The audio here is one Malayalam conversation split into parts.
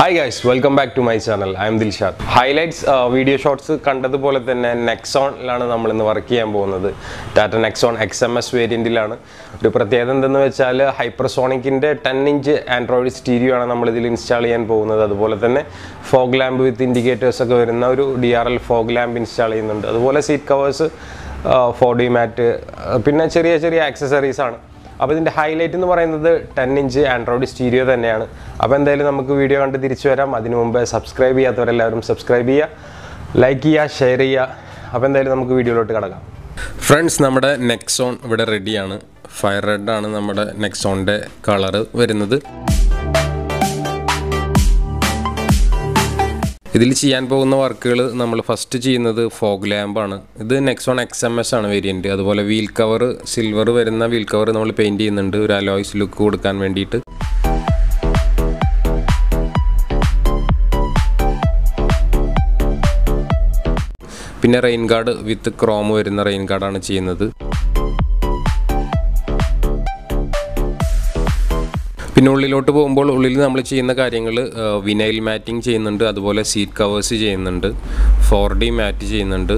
hi guys welcome back to my channel I'm Dilshad highlights video shorts കണ്ടതുപോലെ തന്നെ നെക്സോണിലാണ് നമ്മൾ ഇന്ന് വർക്ക് ചെയ്യാൻ പോകുന്നത് Tata Nexon X M S വേരിയൻറ്റിലാണ് ഒരു പ്രത്യേകത എന്തെന്ന് വെച്ചാൽ ഹൈപ്പർസോണിക്കിൻ്റെ ടെൻ ഇഞ്ച് ആൻഡ്രോയിഡ് സ്റ്റീരിയോ ആണ് നമ്മൾ ഇതിൽ ഇൻസ്റ്റാൾ ചെയ്യാൻ പോകുന്നത് അതുപോലെ തന്നെ ഫോഗ് ലാമ്പ് വിത്ത് ഇൻഡിക്കേറ്റേഴ്സ് ഒക്കെ വരുന്ന ഒരു D R L fog lamp install ചെയ്യുന്നുണ്ട് അതുപോലെ seat covers four D mat പിന്നെ ചെറിയ ചെറിയ ആക്സസറീസ് ആണ് അപ്പോൾ ഇതിൻ്റെ ഹൈലൈറ്റ് എന്ന് പറയുന്നത് ടെൻ ഇഞ്ച് ആൻഡ്രോയിഡ് സ്റ്റീരിയോ തന്നെയാണ് അപ്പോൾ എന്തായാലും നമുക്ക് വീഡിയോ കണ്ട് തിരിച്ചു വരാം അതിനു മുമ്പ് സബ്സ്ക്രൈബ് ചെയ്യാത്തവരെല്ലാവരും സബ്സ്ക്രൈബ് ചെയ്യുക ലൈക്ക് ചെയ്യുക ഷെയർ ചെയ്യുക അപ്പോൾ എന്തായാലും നമുക്ക് വീഡിയോയിലോട്ട് കിടക്കാം ഫ്രണ്ട്സ് നമ്മുടെ നെക്സോൺ ഇവിടെ റെഡിയാണ് ഫയർ റെഡ് ആണ് നമ്മുടെ നെക്സോണിൻ്റെ കളറ് വരുന്നത് ഇതിൽ ചെയ്യാൻ പോകുന്ന വർക്കുകൾ നമ്മൾ ഫസ്റ്റ് ചെയ്യുന്നത് ഫോഗ് ലാമ്പാണ് ഇത് നെക്സോൺ എക്സ് എം എസ് ആണ് വേരിയൻറ്റ് അതുപോലെ വീൽ കവർ സിൽവർ വരുന്ന വീൽ കവർ നമ്മൾ പെയിൻറ് ചെയ്യുന്നുണ്ട് ഒരു അലോയ്സ് ലുക്ക് കൊടുക്കാൻ വേണ്ടിയിട്ട് പിന്നെ റെയിൻ ഗാർഡ് വിത്ത് ക്രോം വരുന്ന റെയിൻ ഗാർഡാണ് ചെയ്യുന്നത് പിന്നെ ഉള്ളിലോട്ട് പോകുമ്പോൾ ഉള്ളിൽ നമ്മൾ ചെയ്യുന്ന കാര്യങ്ങൾ വിനൈൽ മാറ്റിംഗ് ചെയ്യുന്നുണ്ട് അതുപോലെ സീറ്റ് കവേഴ്സ് ചെയ്യുന്നുണ്ട് ഫോർ ഡി മാറ്റ് ചെയ്യുന്നുണ്ട്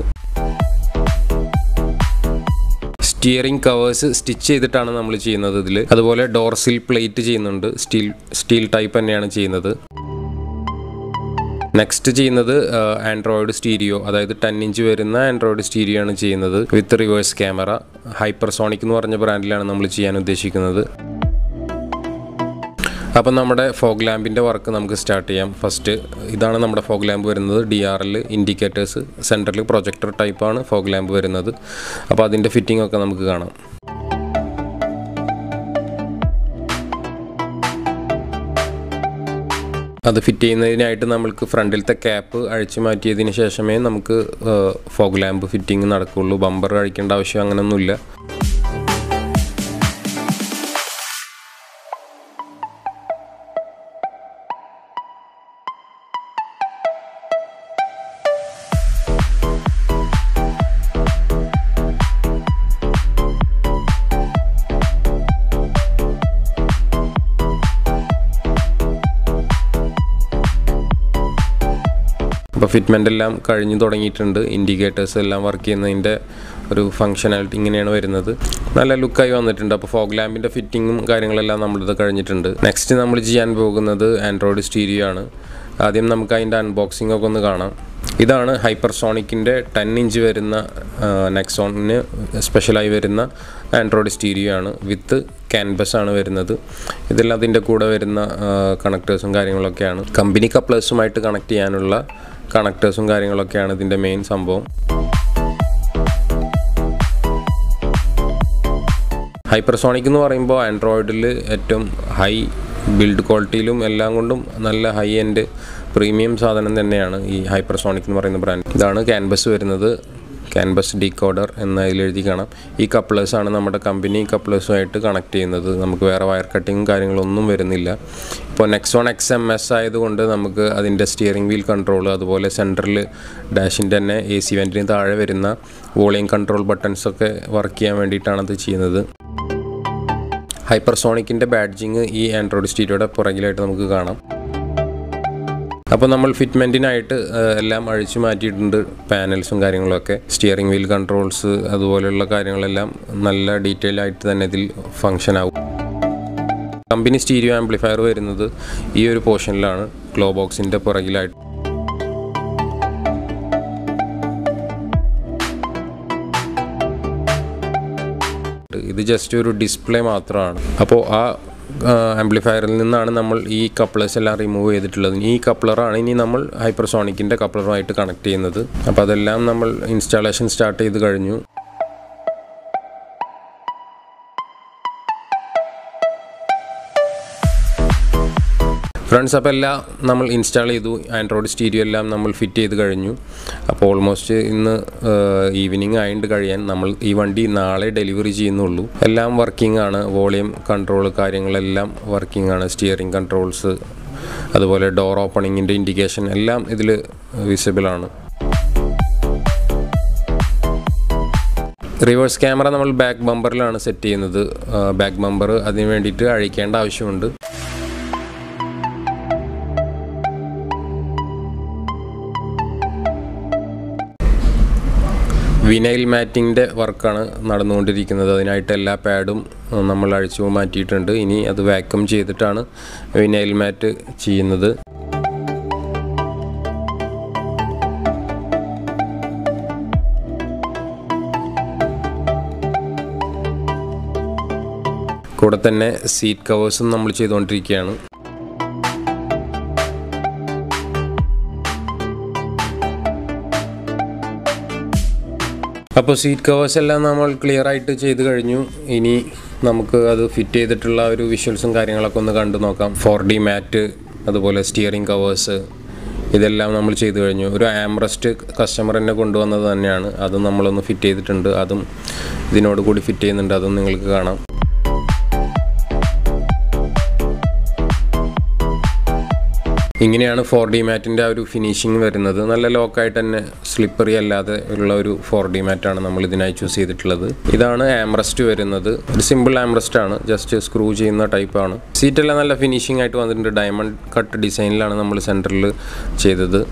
സ്റ്റിയറിംഗ് കവേഴ്സ് സ്റ്റിച്ച് ചെയ്തിട്ടാണ് നമ്മൾ ചെയ്യുന്നത് ഇതിൽ അതുപോലെ ഡോർസിൽ പ്ലേറ്റ് ചെയ്യുന്നുണ്ട് സ്റ്റീൽ സ്റ്റീൽ ടൈപ്പ് തന്നെയാണ് ചെയ്യുന്നത് നെക്സ്റ്റ് ചെയ്യുന്നത് ആൻഡ്രോയിഡ് സ്റ്റീരിയോ അതായത് ടെൻ ഇഞ്ച് വരുന്ന ആൻഡ്രോയിഡ് സ്റ്റീരിയോ ആണ് ചെയ്യുന്നത് വിത്ത് റിവേഴ്സ് ക്യാമറ ഹൈപ്പർസോണിക് എന്ന് പറഞ്ഞ ബ്രാൻഡിലാണ് നമ്മൾ ചെയ്യാൻ ഉദ്ദേശിക്കുന്നത് അപ്പം നമ്മുടെ ഫോഗ് ലാമ്പിൻ്റെ വർക്ക് നമുക്ക് സ്റ്റാർട്ട് ചെയ്യാം ഫസ്റ്റ് ഇതാണ് നമ്മുടെ ഫോഗ് ലാമ്പ് വരുന്നത് ഡി ആർ എൽ ഇൻഡിക്കേറ്റേഴ്സ് സെൻറ്ററിൽ പ്രൊജക്ടർ ടൈപ്പാണ് ഫോഗ് ലാമ്പ് വരുന്നത് അപ്പോൾ അതിൻ്റെ ഫിറ്റിംഗ് ഒക്കെ നമുക്ക് കാണാം അത് ഫിറ്റ് ചെയ്യുന്നതിനായിട്ട് നമ്മൾക്ക് ഫ്രണ്ടിലത്തെ ക്യാപ്പ് അഴിച്ചു മാറ്റിയതിന് ശേഷമേ നമുക്ക് ഫോഗ് ലാമ്പ് ഫിറ്റിംഗ് നടക്കുകയുള്ളൂ ബമ്പർ അഴിക്കേണ്ട ആവശ്യം അങ്ങനെയൊന്നുമില്ല അപ്പോൾ ഫിറ്റ്മെൻ്റ് എല്ലാം കഴിഞ്ഞു തുടങ്ങിയിട്ടുണ്ട് ഇൻഡിക്കേറ്റേഴ്സ് എല്ലാം വർക്ക് ചെയ്യുന്നതിൻ്റെ ഒരു ഫങ്ഷനാലിറ്റി ഇങ്ങനെയാണ് വരുന്നത് നല്ല ലുക്കായി വന്നിട്ടുണ്ട് അപ്പോൾ ഫോഗ് ലാമ്പിൻ്റെ ഫിറ്റിങ്ങും കാര്യങ്ങളെല്ലാം നമ്മളിത് കഴിഞ്ഞിട്ടുണ്ട് നെക്സ്റ്റ് നമ്മൾ ചെയ്യാൻ പോകുന്നത് ആൻഡ്രോയിഡ് സ്റ്റീരിയോ ആണ് ആദ്യം നമുക്ക് അതിൻ്റെ അൺബോക്സിംഗ് ഒക്കെ ഒന്ന് കാണാം ഇതാണ് ഹൈപ്പർസോണിക്കിൻ്റെ ടെൻ ഇഞ്ച് വരുന്ന നെക്സോണിന് സ്പെഷ്യലായി വരുന്ന ആൻഡ്രോയിഡ് സ്റ്റീരിയോ ആണ് വിത്ത് ക്യാൻബസ് ആണ് വരുന്നത് ഇതെല്ലാം അതിൻ്റെ കൂടെ വരുന്ന കണക്ടേഴ്സും കാര്യങ്ങളൊക്കെയാണ് കമ്പനി കപ്ലേഴ്സുമായിട്ട് കണക്ട് ചെയ്യാനുള്ള കണക്ടേഴ്സും കാര്യങ്ങളൊക്കെയാണ് ഇതിൻ്റെ മെയിൻ സംഭവം ഹൈപ്പർസോണിക് എന്ന് പറയുമ്പോൾ ആൻഡ്രോയിഡിൽ ഏറ്റവും ഹൈ ബിൽഡ് ക്വാളിറ്റിയിലും എല്ലാം കൊണ്ടും നല്ല ഹൈ എൻഡ് പ്രീമിയം സാധനം തന്നെയാണ് ഈ ഹൈപ്പർസോണിക് എന്ന് പറയുന്ന ബ്രാൻഡ് ഇതാണ് ക്യാൻബസ് വരുന്നത് ക്യാൻബസ് ഡീകോഡർ എന്ന എഴുതി കാണാം ഈ കപ്ലേഴ്സാണ് നമ്മുടെ കമ്പനി കപ്ലേഴ്സുമായിട്ട് കണക്ട് ചെയ്യുന്നത് നമുക്ക് വേറെ വയർ കട്ടിങ്ങും കാര്യങ്ങളൊന്നും വരുന്നില്ല ഇപ്പോൾ നെക്സോൺ എക്സ് എം എസ് ആയതുകൊണ്ട് നമുക്ക് അതിൻ്റെ സ്റ്റിയറിംഗ് വീൽ കൺട്രോൾ അതുപോലെ സെൻറ്ററിൽ ഡാഷിൻ്റെ തന്നെ എ സി വെൻറ്റിന് താഴെ വരുന്ന വോളിയം കൺട്രോൾ ബട്ടൺസൊക്കെ വർക്ക് ചെയ്യാൻ വേണ്ടിയിട്ടാണ് അത് ചെയ്യുന്നത് ഹൈപ്പർസോണിക്കിൻ്റെ ബാഡ്ജിങ് ഈ ആൻഡ്രോയിഡ് സ്റ്റീരിയോയുടെ പുറകിലായിട്ട് നമുക്ക് കാണാം അപ്പോൾ നമ്മൾ ഫിറ്റ്മെൻറ്റിനായിട്ട് എല്ലാം അഴിച്ചു മാറ്റിയിട്ടുണ്ട് പാനൽസും കാര്യങ്ങളൊക്കെ സ്റ്റിയറിംഗ് വീൽ കൺട്രോൾസ് അതുപോലെയുള്ള കാര്യങ്ങളെല്ലാം നല്ല ഡീറ്റെയിൽ ആയിട്ട് തന്നെ ഇതിൽ ഫങ്ഷൻ ആവും കമ്പനി സ്റ്റീരിയോ ആംപ്ലിഫയർ വരുന്നത് ഈ ഒരു പോർഷനിലാണ് ക്ലോ ബോക്സിൻ്റെ പുറകിലായിട്ട് ഇത് ജസ്റ്റ് ഒരു ഡിസ്പ്ലേ മാത്രമാണ് അപ്പോൾ ആ ആംപ്ലിഫയറിൽ നിന്നാണ് നമ്മൾ ഈ കപ്ലേഴ്സ് എല്ലാം റിമൂവ് ചെയ്തിട്ടുള്ളത് ഈ കപ്ലറാണ് ഇനി നമ്മൾ ഹൈപ്പർസോണിക്കിൻ്റെ കപ്ലറുമായിട്ട് കണക്ട് ചെയ്യുന്നത് അപ്പോൾ അതെല്ലാം നമ്മൾ ഇൻസ്റ്റാളേഷൻ സ്റ്റാർട്ട് ചെയ്ത് കഴിഞ്ഞു ഫ്രണ്ട്സ് അപ്പോൾ എല്ലാം നമ്മൾ ഇൻസ്റ്റാൾ ചെയ്തു ആൻഡ്രോയിഡ് സ്റ്റീരിയോ എല്ലാം നമ്മൾ ഫിറ്റ് ചെയ്ത് കഴിഞ്ഞു അപ്പോൾ ഓൾമോസ്റ്റ് ഇന്ന് ഈവനിങ് ആയിട്ട് കഴിയാൻ നമ്മൾ ഈ വണ്ടി നാളെ ഡെലിവറി ചെയ്യുന്നുള്ളൂ എല്ലാം വർക്കിംഗ് ആണ് വോളിയം കൺട്രോൾ കാര്യങ്ങളെല്ലാം വർക്കിംഗ് ആണ് സ്റ്റിയറിംഗ് കൺട്രോൾസ് അതുപോലെ ഡോർ ഓപ്പണിങ്ങിൻ്റെ ഇൻഡിക്കേഷൻ എല്ലാം ഇതിൽ വിസിബിൾ ആണ് റിവേഴ്സ് ക്യാമറ നമ്മൾ ബാക്ക് ബമ്പറിലാണ് സെറ്റ് ചെയ്യുന്നത് ബാക്ക് ബമ്പർ അതിന് വേണ്ടിയിട്ട് അഴിക്കേണ്ട ആവശ്യമുണ്ട് വിനൈൽ മാറ്റിങ്ങിൻ്റെ വർക്കാണ് നടന്നുകൊണ്ടിരിക്കുന്നത് അതിനായിട്ട് എല്ലാ പാഡും ഏഹ്, നമ്മൾ അഴിച്ചു മാറ്റിയിട്ടുണ്ട് ഇനി അത് വാക്യൂം ചെയ്തിട്ടാണ് വിനൈൽ മാറ്റ് ചെയ്യുന്നത് കൂടെ തന്നെ സീറ്റ് കവേഴ്സും നമ്മൾ ചെയ്തുകൊണ്ടിരിക്കുകയാണ് അപ്പോൾ സീറ്റ് കവേഴ്സ് എല്ലാം നമ്മൾ ക്ലിയർ ആയിട്ട് ചെയ്ത് കഴിഞ്ഞു ഇനി നമുക്ക് അത് ഫിറ്റ് ചെയ്തിട്ടുള്ള ഒരു വിഷ്വൽസും കാര്യങ്ങളൊക്കെ ഒന്ന് കണ്ടു നോക്കാം ഫോർ ഡി മാറ്റ് അതുപോലെ സ്റ്റിയറിംഗ് കവേഴ്സ് ഇതെല്ലാം നമ്മൾ ചെയ്തു കഴിഞ്ഞു ഒരു ആംറസ്റ്റ് കസ്റ്റമർ തന്നെ കൊണ്ടുവന്നത് തന്നെയാണ് അതും നമ്മളൊന്ന് ഫിറ്റ് ചെയ്തിട്ടുണ്ട് അതും ഇതിനോട് കൂടി ഫിറ്റ് ചെയ്യുന്നുണ്ട് അതും നിങ്ങൾക്ക് കാണാം ഇങ്ങനെയാണ് ഫോർ ഡി മാറ്റിൻ്റെ ആ ഒരു ഫിനിഷിങ് വരുന്നത് നല്ല ലോക്കായിട്ട് തന്നെ സ്ലിപ്പറി അല്ലാതെ ഉള്ള ഒരു ഫോർ ഡി മാറ്റാണ് നമ്മൾ ഇതിനായി ചൂസ് ചെയ്തിട്ടുള്ളത് ഇതാണ് ആംറസ്റ്റ് വരുന്നത് ഒരു സിമ്പിൾ ആംറസ്റ്റ് ആണ് ജസ്റ്റ് സ്ക്രൂ ചെയ്യുന്ന ടൈപ്പാണ് സീറ്റെല്ലാം നല്ല ഫിനിഷിംഗ് ആയിട്ട് വന്നിട്ടുണ്ട് ഡയമണ്ട് കട്ട് ഡിസൈനിലാണ് നമ്മൾ സെൻറ്ററിൽ ചെയ്തത്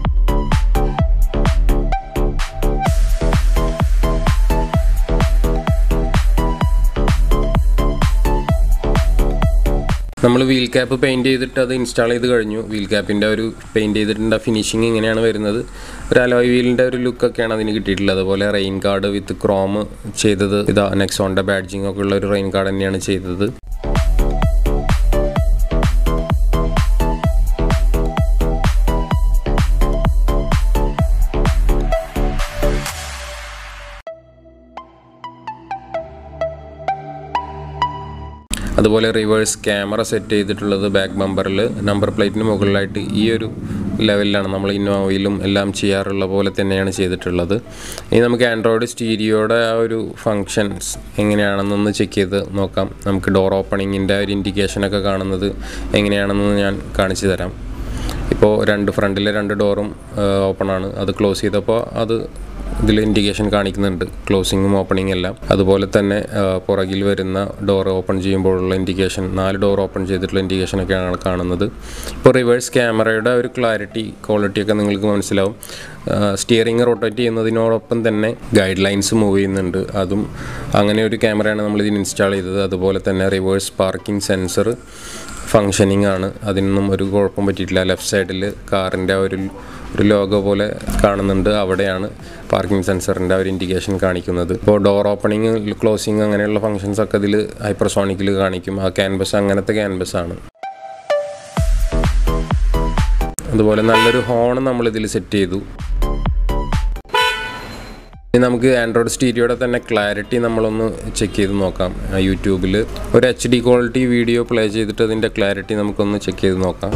നമ്മൾ വീൽ ക്യാപ്പ് പെയിൻറ് ചെയ്തിട്ട് അത് ഇൻസ്റ്റാൾ ചെയ്ത് കഴിഞ്ഞു വീൽ ക്യാപ്പിൻ്റെ ഒരു പെയിൻറ് ചെയ്തിട്ടുണ്ട് ഫിനിഷിങ് ഇങ്ങനെയാണ് വരുന്നത് ഒരു അലോയ് വീലിൻ്റെ ഒരു ലുക്കൊക്കെയാണ് അതിന് കിട്ടിയിട്ടുള്ളത് അതുപോലെ റെയിൻ കാർഡ് വിത്ത് ക്രോം ചെയ്തത് ഇതാ നെക്സോണിൻ്റെ ബാഡ്ജിങ് ഒക്കെ ഉള്ള ഒരു റെയിൻ കാർഡ് തന്നെയാണ് ചെയ്തത് അതുപോലെ റിവേഴ്സ് ക്യാമറ സെറ്റ് ചെയ്തിട്ടുള്ളത് ബാക്ക് ബമ്പറിൽ നമ്പർ പ്ലേറ്റിന് മുകളിലായിട്ട് ഈ ഒരു ലെവലിലാണ് നമ്മൾ ഇന്നോവയിലും എല്ലാം ചെയ്യാറുള്ള പോലെ തന്നെയാണ് ചെയ്തിട്ടുള്ളത് ഇനി നമുക്ക് ആൻഡ്രോയിഡ് സ്റ്റീരിയോയുടെ ആ ഒരു ഫങ്ഷൻസ് എങ്ങനെയാണെന്നൊന്ന് ചെക്ക് ചെയ്ത് നോക്കാം നമുക്ക് ഡോർ ഓപ്പണിങ്ങിൻ്റെ ഒരു ഇൻഡിക്കേഷനൊക്കെ കാണുന്നത് എങ്ങനെയാണെന്ന് ഞാൻ കാണിച്ചു തരാം ഇപ്പോൾ രണ്ട് ഫ്രണ്ടിലെ രണ്ട് ഡോറും ഓപ്പണാണ് അത് ക്ലോസ് ചെയ്തപ്പോൾ അത് ഇതിൽ ഇൻഡിക്കേഷൻ കാണിക്കുന്നുണ്ട് ക്ലോസിങ്ങും ഓപ്പണിംഗ് എല്ലാം അതുപോലെ തന്നെ ആ, പുറകിൽ വരുന്ന ഡോർ ഓപ്പൺ ചെയ്യുമ്പോഴുള്ള ഇൻഡിക്കേഷൻ നാല് ഡോർ ഓപ്പൺ ചെയ്തിട്ടുള്ള ഇൻഡിക്കേഷൻ ഒക്കെയാണ് കാണുന്നത് ഇപ്പോൾ റിവേഴ്സ് ക്യാമറയുടെ ഒരു ക്ലാരിറ്റി ക്വാളിറ്റി ഒക്കെ നിങ്ങൾക്ക് മനസ്സിലാവും സ്റ്റിയറിംഗ് റൊട്ടേറ്റ് ചെയ്യുന്നതിനോടൊപ്പം തന്നെ ഗൈഡ് ലൈൻസ് മൂവ് ചെയ്യുന്നുണ്ട് അതും അങ്ങനെ ഒരു ക്യാമറയാണ് നമ്മൾ ഇതിന് ഇൻസ്റ്റാൾ ചെയ്തത് അതുപോലെ തന്നെ റിവേഴ്സ് പാർക്കിംഗ് സെൻസർ ഫങ്ഷനിങ് ആണ് അതിനൊന്നും ഒരു കുഴപ്പം പറ്റിയിട്ടില്ല ലെഫ്റ്റ് സൈഡിൽ കാറിൻ്റെ ഒരു ഒരു ലോഗോ പോലെ കാണുന്നുണ്ട് അവിടെയാണ് പാർക്കിംഗ് സെൻസറിൻ്റെ ഒരു ഇൻഡിക്കേഷൻ കാണിക്കുന്നത് ഇപ്പോൾ ഡോർ ഓപ്പണിങ് ക്ലോസിങ് അങ്ങനെയുള്ള ഫങ്ഷൻസ് ഒക്കെ ഇതിൽ ഹൈപ്പർസോണിക്കിൽ കാണിക്കും ആ ക്യാൻവസ് അങ്ങനത്തെ ക്യാൻവസ് ആണ് അതുപോലെ നല്ലൊരു ഹോൺ നമ്മൾ ഇതിൽ സെറ്റ് ചെയ്തു ഇനി നമുക്ക് ആൻഡ്രോയിഡ് സ്റ്റീരിയോയുടെ തന്നെ ക്ലാരിറ്റി നമ്മളൊന്ന് ചെക്ക് ചെയ്ത് നോക്കാം യൂട്യൂബിൽ ഒരു H D quality video play ചെയ്തിട്ട് അതിൻ്റെ ക്ലാരിറ്റി നമുക്കൊന്ന് ചെക്ക് ചെയ്ത് നോക്കാം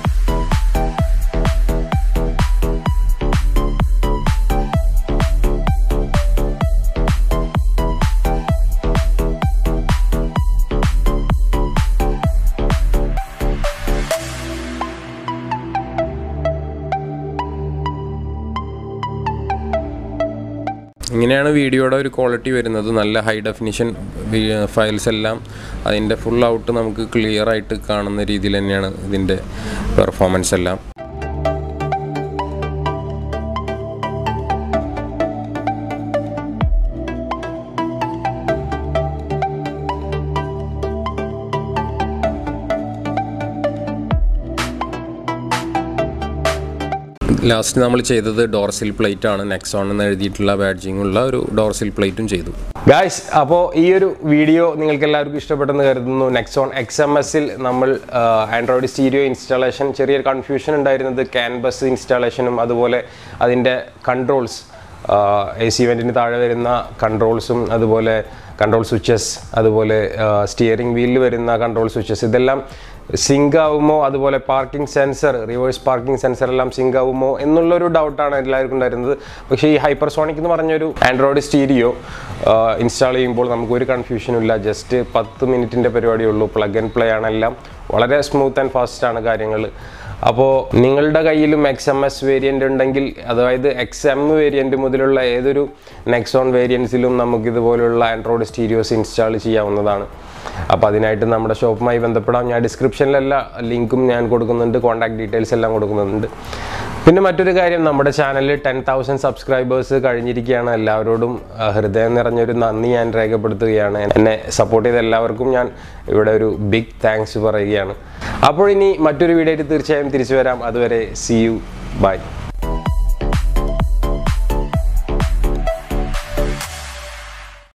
ഇങ്ങനെയാണ് വീഡിയോയുടെ ഒരു ക്വാളിറ്റി വരുന്നത് നല്ല ഹൈ ഡെഫിനിഷൻ ഫയൽസ് എല്ലാം അതിൻ്റെ ഫുൾ ഔട്ട് നമുക്ക് ക്ലിയർ ആയിട്ട് കാണുന്ന രീതിയിൽ തന്നെയാണ് ഇതിൻ്റെ പെർഫോമൻസ് എല്ലാം ലാസ്റ്റ് നമ്മൾ ചെയ്തത് ഡോർസിൽ പ്ലേറ്റ് ആണ് നെക്സോൺ എന്ന് എഴുതിയിട്ടുള്ള ബാഡ്ജിങ് ഉള്ള ഒരു ഡോർസിൽ പ്ലേറ്റും ചെയ്തു ഗായ്സ് അപ്പോൾ ഈ ഒരു വീഡിയോ നിങ്ങൾക്ക് എല്ലാവർക്കും ഇഷ്ടപ്പെട്ടെന്ന് കരുതുന്നു നെക്സോൺ എക്സ് എം എസിൽ നമ്മൾ ആൻഡ്രോയിഡ് സ്റ്റീരിയോ ഇൻസ്റ്റാളേഷൻ ചെറിയൊരു കൺഫ്യൂഷൻ ഉണ്ടായിരുന്നത് ക്യാൻബസ് ഇൻസ്റ്റാളേഷനും അതുപോലെ അതിൻ്റെ കൺട്രോൾസ് എ സി വെൻറ്റിന് താഴെ വരുന്ന കൺട്രോൾസും അതുപോലെ കൺട്രോൾ സ്വിച്ചസ് അതുപോലെ സ്റ്റിയറിംഗ് വീലിൽ വരുന്ന കൺട്രോൾ സ്വിച്ചസ് ഇതെല്ലാം സിങ്ക് ആവുമോ അതുപോലെ parking sensor reverse parking sensor എല്ലാം സിങ്ക് ആവുമോ എന്നുള്ളൊരു ഡൗട്ടാണ് എല്ലാവർക്കും ഉണ്ടായിരുന്നത് പക്ഷേ ഈ ഹൈപ്പർസോണിക് എന്ന് പറഞ്ഞൊരു ആൻഡ്രോയിഡ് സ്റ്റീരിയോ ഇൻസ്റ്റാൾ ചെയ്യുമ്പോൾ നമുക്കൊരു കൺഫ്യൂഷനും ഇല്ല ജസ്റ്റ് പത്ത് മിനിറ്റിൻ്റെ പരിപാടിയേ ഉള്ളൂ പ്ലഗ് ആൻഡ് പ്ലേ ആണ് എല്ലാം വളരെ സ്മൂത്ത് ആൻഡ് ഫാസ്റ്റ് ആണ് കാര്യങ്ങൾ അപ്പോൾ നിങ്ങളുടെ കയ്യിലും എക്സ് എം എസ് വേരിയൻ്റ് ഉണ്ടെങ്കിൽ അതായത് എക്സ് എം വേരിയൻ്റ് മുതലുള്ള ഏതൊരു നെക്സോൺ വേരിയൻസിലും നമുക്ക് ഇതുപോലുള്ള ആൻഡ്രോയിഡ് സ്റ്റീരിയോസ് ഇൻസ്റ്റാൾ ചെയ്യാവുന്നതാണ് അപ്പോൾ അതിനായിട്ട് നമ്മുടെ ഷോപ്പുമായി ബന്ധപ്പെടാം ഞാൻ ഡിസ്ക്രിപ്ഷനിലെല്ലാം ലിങ്കും ഞാൻ കൊടുക്കുന്നുണ്ട് കോൺടാക്ട് ഡീറ്റെയിൽസ് എല്ലാം കൊടുക്കുന്നുണ്ട് പിന്നെ മറ്റൊരു കാര്യം നമ്മുടെ ചാനലിൽ ടെൻ തൗസൻഡ് സബ്സ്ക്രൈബേഴ്സ് കഴിഞ്ഞിരിക്കുകയാണ് എല്ലാവരോടും ആ, ഹൃദയം നിറഞ്ഞൊരു നന്ദി ഞാൻ രേഖപ്പെടുത്തുകയാണ് എന്നെ സപ്പോർട്ട് ചെയ്ത എല്ലാവർക്കും ഞാൻ ഇവിടെ ഒരു ബിഗ് താങ്ക്സ് പറയുകയാണ് അപ്പോൾ ഇനി മറ്റൊരു വീഡിയോ ആയിട്ട് തീർച്ചയായും തിരിച്ചു വരാം അതുവരെ സി യു ബൈ